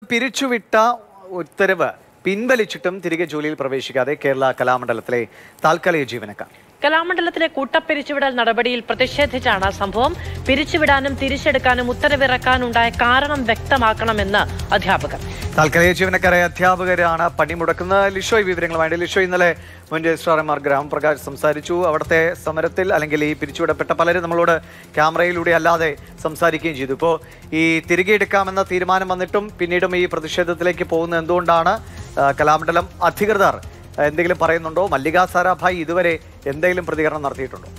പിരിച്ചുവിട്ട ഉത്തരവ് പിൻവലിച്ചിട്ടും തിരികെ ജോലിയിൽ പ്രവേശിക്കാതെ കേരള കലാമണ്ഡലത്തിലെ താൽക്കാലിക ജീവനക്കാർ കലാമണ്ഡലത്തിലെ കൂട്ടപ്പിരിച്ചുവിടൽ നടപടിയിൽ പ്രതിഷേധിച്ചാണ് സംഭവം പിരിച്ചുവിടാനും തിരിച്ചെടുക്കാനും ഉത്തരവിറക്കാനുണ്ടായ കാരണം വ്യക്തമാക്കണമെന്ന് അധ്യാപകർ താൽക്കാലിക ജീവനക്കാരായ അധ്യാപകരാണ് പണിമുടക്കുന്നത് ലിഷോയ് വിവരങ്ങളുമായിട്ട് ലിഷോ ഇന്നലെ മുൻ രജിസ്ട്രാർ എം ആർ ഗ്രാമപ്രകാശ് സംസാരിച്ചു അവിടുത്തെ സമരത്തിൽ അല്ലെങ്കിൽ ഈ പിരിച്ചുവിടപ്പെട്ട പലരും നമ്മളോട് ക്യാമറയിലൂടെ അല്ലാതെ സംസാരിക്കുകയും ചെയ്തു ഇപ്പോൾ ഈ തിരികെ എടുക്കാമെന്ന തീരുമാനം വന്നിട്ടും പിന്നീടും ഈ പ്രതിഷേധത്തിലേക്ക് പോകുന്നത് എന്തുകൊണ്ടാണ് ആ, കലാമണ്ഡലം അധികൃതർ എന്തെങ്കിലും പറയുന്നുണ്ടോ മല്ലിക സാരാഭായ് ഇതുവരെ എന്തെങ്കിലും പ്രതികരണം നടത്തിയിട്ടുണ്ടോ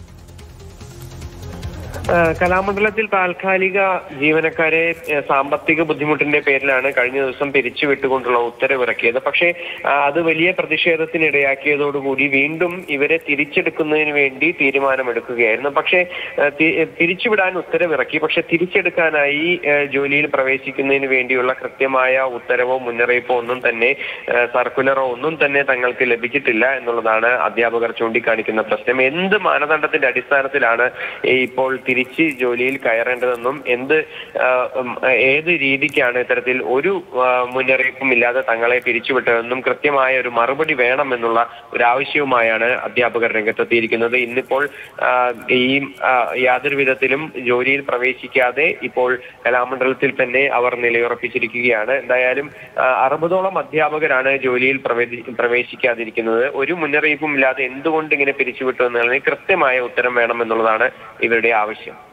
ഏഹ് കലാമണ്ഡലത്തിൽ താൽക്കാലിക ജീവനക്കാരെ ഏഹ് സാമ്പത്തിക ബുദ്ധിമുട്ടിന്റെ പേരിലാണ് കഴിഞ്ഞ ദിവസം പിരിച്ചുവിട്ടുകൊണ്ടുള്ള ഉത്തരവിറക്കിയത് പക്ഷേ ആ, അത് വലിയ പ്രതിഷേധത്തിനിടയാക്കിയതോടുകൂടി വീണ്ടും ഇവരെ തിരിച്ചെടുക്കുന്നതിന് വേണ്ടി തീരുമാനമെടുക്കുകയായിരുന്നു പക്ഷേ ഏഹ് തി- ഏഹ് പിരിച്ചുവിടാൻ ഉത്തരവിറക്കി പക്ഷെ തിരിച്ചെടുക്കാനായി ഏഹ് ജോലിയിൽ പ്രവേശിക്കുന്നതിന് വേണ്ടിയുള്ള കൃത്യമായ ഉത്തരവോ മുന്നറിയിപ്പോ ഒന്നും തന്നെ ഏഹ് സർക്കുലറോ ഒന്നും തന്നെ തങ്ങൾക്ക് ലഭിച്ചിട്ടില്ല എന്നുള്ളതാണ് അധ്യാപകർ ചൂണ്ടിക്കാണിക്കുന്ന പ്രശ്നം എന്ത് മാനദണ്ഡത്തിന്റെ അടിസ്ഥാനത്തിലാണ് ഈ ഇപ്പോൾ തിരിച്ച് ജോലിയിൽ കയറേണ്ടതെന്നും എന്ത് ആ, ഉം, ഏത് രീതിക്കാണ് ഇത്തരത്തിൽ ഒരു ആ, മുന്നറിയിപ്പും ഇല്ലാതെ തങ്ങളെ പിരിച്ചുവിട്ടതെന്നും കൃത്യമായ ഒരു മറുപടി വേണമെന്നുള്ള ഒരു ആവശ്യവുമായാണ് അധ്യാപകർ രംഗത്തെത്തിയിരിക്കുന്നത് ഇന്നിപ്പോൾ ആ, ഈ ആ, യാതൊരു വിധത്തിലും ജോലിയിൽ പ്രവേശിക്കാതെ ഇപ്പോൾ കലാമണ്ഡലത്തിൽ തന്നെ അവർ നിലയുറപ്പിച്ചിരിക്കുകയാണ് എന്തായാലും ആ, അറുപതോളം അധ്യാപകരാണ് ജോലിയിൽ പ്രവേശി- പ്രവേശിക്കാതിരിക്കുന്നത് ഒരു മുന്നറിയിപ്പും ഇല്ലാതെ എന്തുകൊണ്ട് ഇങ്ങനെ പിരിച്ചുവിട്ടു എന്നുള്ളതിന് കൃത്യമായ ഉത്തരം വേണമെന്നുള്ളതാണ് ഇവരുടെ ആവശ്യം